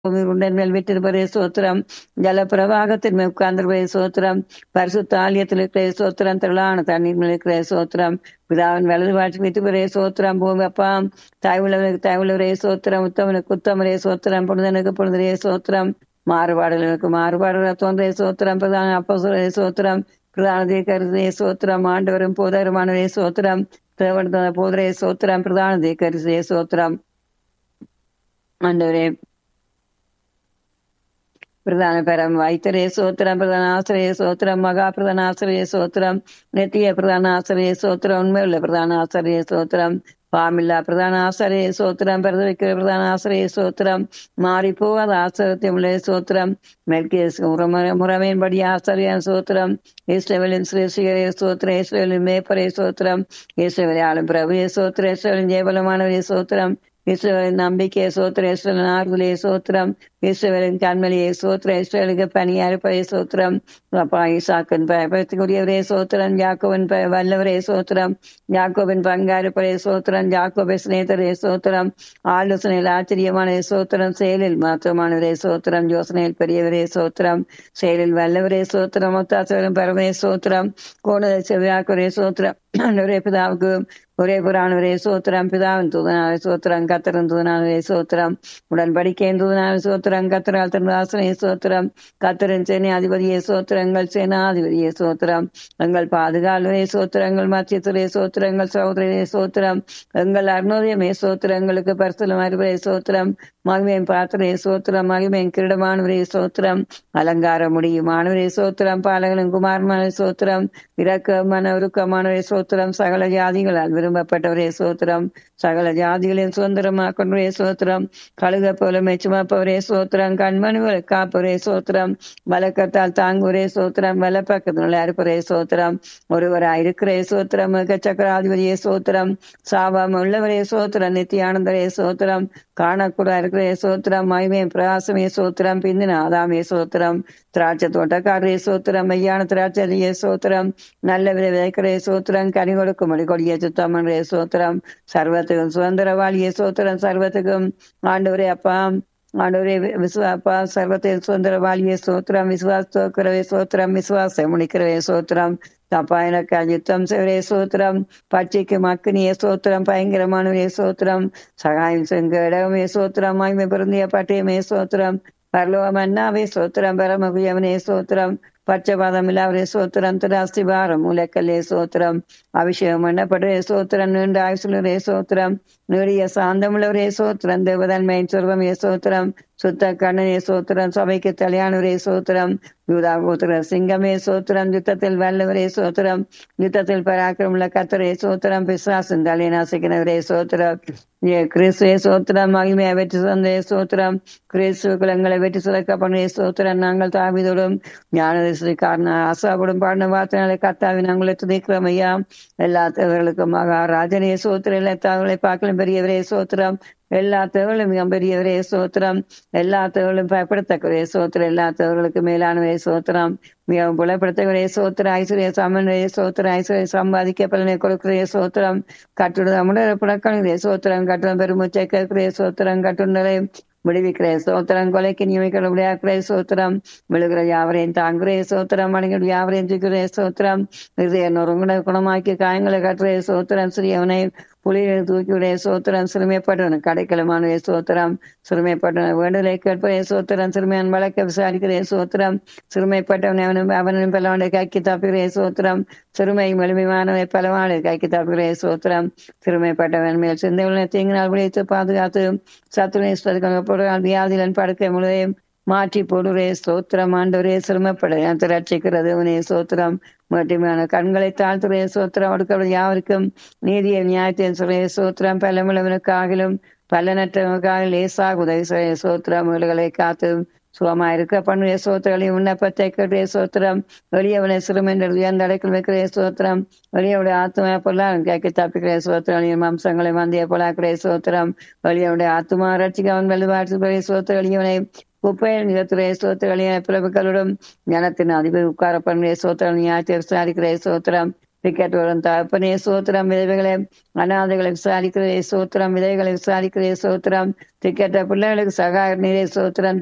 உடன் மேல் விட்டிருப்பதே சோத்திரம் ஜல பிரவாகத்தின் மேல் உட்கார்ந்திருப்பதே சோத்திரம் பரிசுத்த ஆலயத்தில் இருக்கிற சோத்திரம் திரளான தண்ணீர் மேல் இருக்கிற சோத்திரம் பிதாவின் வலது வாட்சி விட்டுவரே சோத்திரம் பூமி அப்பாம் தாய்வுள்ளவனுக்கு தாய்வுள்ளவரே சோத்திரம் உத்தமனுக்கு உத்தமரே சோத்திரம் புனிதனுக்கு புனிதரே சோத்திரம் மாறுபாடுகளுக்கு மாறுபாடுகளை தோன்றே சோத்திரம் பிரதான அப்போசரே சோத்திரம் பிரதான கருதே சோத்திரம் ஆண்டவரும் போதருமானவரே சோத்திரம் தேவன் போதரே சோத்திரம் பிரதான கருதே சோத்திரம் ஆண்டவரே பிரதான பரம் வைத்தரே சோத்திரம் பிரதான ஆசிரிய சோத்திரம் மகா பிரதான ஆசிரிய சோத்திரம் நெத்திய பிரதான ஆசிரிய சோத்திரம் உண்மையுள்ள பிரதான ஆசிரிய சோத்திரம் பாமில்லா பிரதான ஆசிரிய சோத்திரம் பிரதவிக்கிற பிரதான ஆசிரிய சோத்திரம் மாறி போகாத ஆசிரியத்தியுள்ள சோத்திரம் மெல்கிய முறைமையின்படி ஆசிரியன் சோத்திரம் இஸ்ரேலின் ஸ்ரீசிகரே சோத்திரம் இஸ்ரேலின் மேப்பரே சோத்திரம் இஸ்ரேவரை ஆளும் பிரபுயே சோத்திரம் இஸ்ரேலின் ஜெயபலமானவரே சோத்திரம் இஸ்ரேலின் நம்பிக்கை சோத்திரம் இஸ்ரேலின் ஆறுதலே சோத்திரம் இஸ்ரேலின் கண்மலியை சோத்திரம் இஸ்ரேலுக்கு பணி அறுப்பதே சோத்திரம் அப்பா ஈசாக்கின் பயபத்துக்குரியவரே சோத்திரம் யாக்கோவின் வல்லவரே சோத்திரம் யாக்கோவின் பங்காறுப்பதே சோத்திரம் யாக்கோபை சிநேதரே சோத்திரம் ஆலோசனையில் ஆச்சரியமான சோத்திரம் செயலில் மாற்றமானவரே சோத்திரம் யோசனையில் பெரியவரே சோத்திரம் செயலில் வல்லவரே சோத்திரம் ஒத்தாசவரும் பரமே சோத்திரம் கோணதை செவ்வாக்குரே சோத்திரம் ஒரே பிதாவுக்கு ஒரே புராணவரே சோத்திரம் பிதாவின் தூதனாவே சோத்திரம் கத்தரன் தூதனாவே சோத்திரம் உடன்படிக்கையின் தூதனாவே சோத்திரம் கத்தரால் திருநாசனே சோத்திரம் கத்தரின் சேனை அதிபதியே சோத்திரங்கள் சேனாதிபதியே சோத்திரம் எங்கள் பாதுகாவலே சோத்திரங்கள் மத்தியத்துறை சோத்திரங்கள் சகோதரே சோத்திரம் எங்கள் அருணோதயமே சோத்திரங்களுக்கு பரிசலம் அறிவரே சோத்திரம் மகிமையின் பாத்திரே சோத்திரம் மகிமையின் கிரீடமானவரே சோத்திரம் அலங்கார முடியுமானவரே சோத்திரம் பாலகனும் குமாரமான சோத்திரம் இரக்கமான உருக்கமானவரே சோத்திரம் சகல ஜாதிகளால் விரும்பப்பட்டவரே சோத்திரம் சகல ஜாதிகளின் சுதந்திரமாக்கொண்டவரே சோத்திரம் கழுக போல மெச்சுமாப்பவரே சோத்திரம் கண்மணிகளை காப்பவரே சோத்திரம் வழக்கத்தால் தாங்குவரே சோத்திரம் வல பக்கத்தினுள்ள அறுப்பரே சோத்திரம் ஒருவராய் இருக்கிறே சோத்திரம் சக்கராதிபதியே சோத்திரம் சாபம் உள்ளவரே சோத்திரம் நித்தியானந்தரே சோத்திரம் காணக்கூட இருக்கிற சோத்திரம் மகிமே பிரகாசமே சோத்திரம் பிந்தின ஆதாமே சோத்திரம் திராட்சை தோட்டக்காரரே சோத்திரம் மையான திராட்சையே சோத்திரம் நல்ல வித விதைக்கிறே சோத்திரம் கனி கொடுக்கும் கொடிய சுத்தமன்றே சோத்திரம் சர்வத்துக்கும் சுதந்திரவாளிய சோத்திரம் சர்வத்துக்கும் ஆண்டவரே அப்பா ஆண்டவரே விசுவாப்பா சர்வத்தில் சுதந்திரவாளிய சோத்திரம் விசுவாசத்தோக்கிறவே சோத்திரம் விசுவாசம் முடிக்கிறவே சோத்திரம் தப்பா எனக்கு யுத்தம் செய்வரே சோத்திரம் பச்சைக்கு மக்கினிய சோத்திரம் பயங்கரமானவே சோத்திரம் சகாயம் செங்க இடமே சோத்திரம் மகிமை பொருந்திய பட்டியமே சோத்திரம் பரலோகமன்னாவே சோத்திரம் பரமகுயவனே சோத்திரம் பட்சபாதம் இல்லாவரே சோத்திரம் திராஸ்தி பாரம் உலக்கல்லே சோத்திரம் அபிஷேகம் பண்ணப்படுறே சோத்திரம் நீண்ட ஆயுசுலரே சோத்திரம் நீடிய சாந்தமுள்ளவரே சோத்திரம் தேவதன்மையின் சொர்வமே சோத்திரம் சுத்த கண்ணனே சோத்திரம் சபைக்கு தலையானவரே சோத்திரம் யூதா கோத்திர சிங்கமே சோத்திரம் யுத்தத்தில் வல்லவரே சோத்திரம் யுத்தத்தில் பராக்கிரமுள்ள கத்தரே சோத்திரம் பிசாசின் தலைநாசிக்கிறவரே சோத்திரம் கிறிஸ்துவே சோத்திரம் மகிமையை வெற்றி சொந்தே சோத்திரம் கிறிஸ்துவ குலங்களை வெற்றி சிறக்கப்பண்ணே சோத்திரம் நாங்கள் தாவிதோடும் ஞானதேசி காரண ஆசாபடும் பாடின வார்த்தைகளை கத்தாவி நாங்களை துதிக்கிறோம் ஐயா எல்லா தேவர்களுக்கும் மகாராஜனே சோத்திரம் எல்லா தகவலை பார்க்கலும் பெரியவரே சோத்திரம் எல்லா தேவர்களும் மிக பெரியவரே சோத்திரம் எல்லா தேவர்களும் பயப்படத்தக்கவரே சோத்திரம் எல்லா தேவர்களுக்கு மேலானவரே சோத்திரம் மிகவும் புலப்படுத்தவரே சோத்திர ஐஸ்வர்ய சமன்வரே சோத்திர ஐஸ்வர்ய சம்பாதிக்க பலனை கொடுக்கிறே சோத்திரம் கட்டுட அமுடர புறக்கணிதே சோத்திரம் கட்டுடம் பெருமூச்சை கேட்கிறே சோத்திரம் கட்டுண்டலை விடுவிக்கிறே சோத்திரம் கொலைக்கு நியமிக்கிற விளையாடுறே சோத்திரம் விழுகிற யாவரையும் தாங்குறே சோத்திரம் மணிகள் யாவரையும் தூக்கிறே சோத்திரம் இதய நொறுங்குட குணமாக்கி காயங்களை கட்டுறே சோத்திரம் சிறியவனை புலிகளை தூக்கிவிடைய சோத்திரம் சிறுமைப்பட்டவன் கடைக்கலமான சோத்திரம் சிறுமைப்பட்டவன் வேண்டுதலை கேட்பதே சோத்திரம் சிறுமையான் வழக்க விசாரிக்கிறே சோத்திரம் சிறுமைப்பட்டவன் அவனும் அவனும் பலவானை கைக்கு தப்புகிறே சோத்திரம் சிறுமை எளிமையானவை பலவானை கைக்கு தப்புகிறே சோத்திரம் சிறுமைப்பட்டவன் மேல் சிந்தையுள்ள தீங்கினால் விளைத்து பாதுகாத்து சத்துணை வியாதிலன் படுக்கை முழுவதையும் மாற்றி போடுறே சோத்திரம் ஆண்டவரே சிரமப்பட ரட்சிக்கிறது உனே சோத்திரம் மட்டுமையான கண்களை தாழ்த்துறே சோத்திரம் அடுக்கிறது யாருக்கும் நீதியை நியாயத்தின் சொல்றே சோத்திரம் பலமுள்ளவனுக்காகிலும் பலனற்றவனுக்காக லேசாக உதவி செய்ய சோத்திரம் வீடுகளை காத்து சுகமா இருக்க பண்ணுடைய சோத்திரங்களையும் விண்ணப்பத்தை கேட்டே சோத்திரம் வெளியவனை சிறுமென்று உயர்ந்த அடைக்கல் வைக்கிறே சோத்திரம் வெளியவுடைய ஆத்மா பொருளாதாரம் கேட்க தப்பிக்கிற சோத்திரங்களையும் அம்சங்களை வந்திய பொலாக்கிறே சோத்திரம் வெளியவுடைய ஆத்மா ரட்சிக்கவன் வலுவாட்டு சோத்திர வெளியவனை குப்பையில் நிலத்துறை சோத்திரங்களிய பிரபுக்களுடன் ஞானத்தின் அதிபர் உட்கார பண்ணுடைய சோத்திரம் நியாயத்தை விசாரிக்கிற சோத்திரம் டிக்கெட் வரும் தகப்பனே சோத்திரம் விதவைகளை அனாதைகளை விசாரிக்கிறதே சோத்திரம் விதைகளை விசாரிக்கிறதே சோத்திரம் திக்கெட்ட பிள்ளைகளுக்கு சகாய நீரே சோத்திரம்